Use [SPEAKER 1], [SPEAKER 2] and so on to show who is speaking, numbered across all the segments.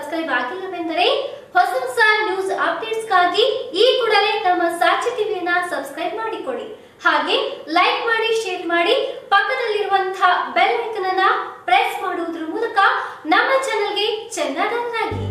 [SPEAKER 1] subscribe ಆಗಿಲ್ಲವೆಂದರೆ ಹೊಸ ಹೊಸ news ಅಪ್ಡೇಟ್ಸ್ಗಾಗಿ ಈ ಕೂಡಲೇ ನಮ್ಮ ಸಾಕ್ಷಿ ಟಿವಿಯನ್ನ ಸಬ್ಸ್ಕ್ರೈಬ್ ಮಾಡಿಕೊಳ್ಳಿ ಹಾಗೆ ಲೈಕ್ ಮಾಡಿ ಶೇರ್ ಮಾಡಿ ಪಕ್ಕದಲ್ಲಿರುವಂತಹ ಬೆಲ್ ಐಕನ್ ಅನ್ನ ಪ್ರೆಸ್ ಮಾಡುವುದರ ಮೂಲಕ ನಮ್ಮ ಚಾನೆಲ್ಗೆ ಚೆನ್ನಾಗಿ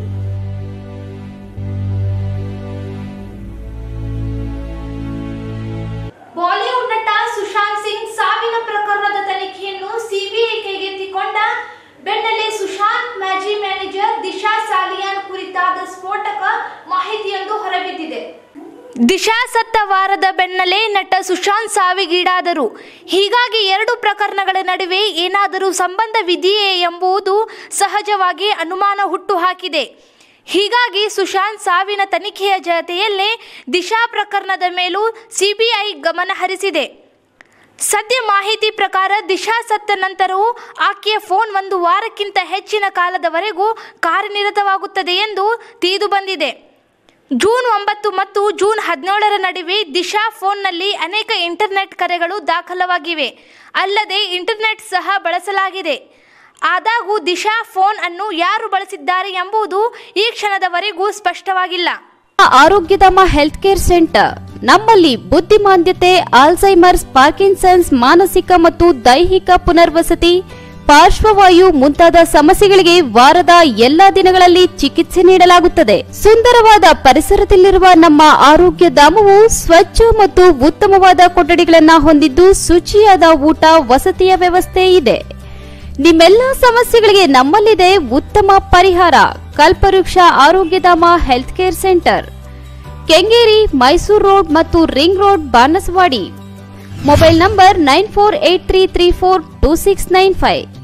[SPEAKER 2] ಬಾಲಿವುಡ್ ನಟ ಸುಶಾಂತ್ ಸಿಂಗ್ ಸಾವಿನ ಪ್ರಕರಣದ ತನಿಖೆಯನ್ನು ಸಿಬಿಐ ಕೈಗೆತ್ತಿಕೊಂಡ ಬೆನ್ನಲ್ಲೇ ಸುಶಾಂತ್ ಮ್ಯಾಜಿ ಮ್ಯಾನೇಜರ್ ದಿಶಾ ಸಾಲಿಯಾನ್ ಕುರಿತಾದ ಸ್ಫೋಟಕ ಮಾಹಿತಿಯೊಂದು ಹೊರಬಿದ್ದಿದೆ ದಿಶಾ ಸತ್ತ ವಾರದ ಬೆನ್ನಲ್ಲೇ ನಟ ಸುಶಾಂತ್ ಸಾವಿಗೀಡಾದರು ಹೀಗಾಗಿ ಎರಡು ಪ್ರಕರಣಗಳ ನಡುವೆ ಏನಾದರೂ ಸಂಬಂಧವಿದೆಯೇ ಎಂಬುದು ಸಹಜವಾಗಿ ಅನುಮಾನ ಹುಟ್ಟುಹಾಕಿದೆ ಹೀಗಾಗಿ ಸುಶಾಂತ್ ಸಾವಿನ ತನಿಖೆಯ ಜತೆಯಲ್ಲೇ ದಿಶಾ ಪ್ರಕರಣದ ಮೇಲೂ ಸಿಬಿಐ ಗಮನ ಹರಿಸಿದೆ ಸದ್ಯ ಮಾಹಿತಿ ಪ್ರಕಾರ ದಿಶಾ ಸತ್ತ ನಂತರವೂ ಆಕೆಯ ಫೋನ್ ಒಂದು ವಾರಕ್ಕಿಂತ ಹೆಚ್ಚಿನ ಕಾಲದವರೆಗೂ ಕಾರ್ಯನಿರತವಾಗುತ್ತದೆ ಎಂದು ತಿಳಿದು ಬಂದಿದೆ ಜೂನ್ ಒಂಬತ್ತು ಮತ್ತು ಜೂನ್ ಹದಿನೇಳರ ನಡುವೆ ದಿಶಾ ಫೋನ್ನಲ್ಲಿ ಅನೇಕ ಇಂಟರ್ನೆಟ್ ಕರೆಗಳು ದಾಖಲವಾಗಿವೆ ಅಲ್ಲದೆ ಇಂಟರ್ನೆಟ್ ಸಹ ಬಳಸಲಾಗಿದೆ ಆದಾಗೂ ದಿಶಾ ಫೋನ್ ಅನ್ನು ಯಾರು ಬಳಸಿದ್ದಾರೆ ಎಂಬುದು ಈ ಕ್ಷಣದವರೆಗೂ ಸ್ಪಷ್ಟವಾಗಿಲ್ಲ
[SPEAKER 3] ಆರೋಗ್ಯಧಾಮ ಹೆಲ್ತ್ ಕೇರ್ ಸೆಂಟರ್ ನಮ್ಮಲ್ಲಿ ಬುದ್ಧಿಮಾಂದ್ಯತೆ ಆಲ್ಝೈಮರ್ಸ್ ಪಾರ್ಕಿನ್ಸನ್ಸ್ ಮಾನಸಿಕ ಮತ್ತು ದೈಹಿಕ ಪುನರ್ವಸತಿ ಪಾರ್ಶ್ವವಾಯು ಮುಂತಾದ ಸಮಸ್ಯೆಗಳಿಗೆ ವಾರದ ಎಲ್ಲಾ ದಿನಗಳಲ್ಲಿ ಚಿಕಿತ್ಸೆ ನೀಡಲಾಗುತ್ತದೆ ಸುಂದರವಾದ ಪರಿಸರದಲ್ಲಿರುವ ನಮ್ಮ ಆರೋಗ್ಯ ಧಾಮವು ಸ್ವಚ್ಛ ಮತ್ತು ಉತ್ತಮವಾದ ಕೊಠಡಿಗಳನ್ನ ಹೊಂದಿದ್ದು ಶುಚಿಯಾದ ಊಟ ವಸತಿಯ ವ್ಯವಸ್ಥೆ ಇದೆ ನಿಮ್ಮೆಲ್ಲ ಸಮಸ್ಯೆಗಳಿಗೆ ನಮ್ಮಲ್ಲಿದೆ ಉತ್ತಮ ಪರಿಹಾರ Kalpavriksha Arogyadhama health care centre Kengeri Mysuru road ಮತ್ತು ring road Banaswadi mobile number nine four eight three three four two six nine five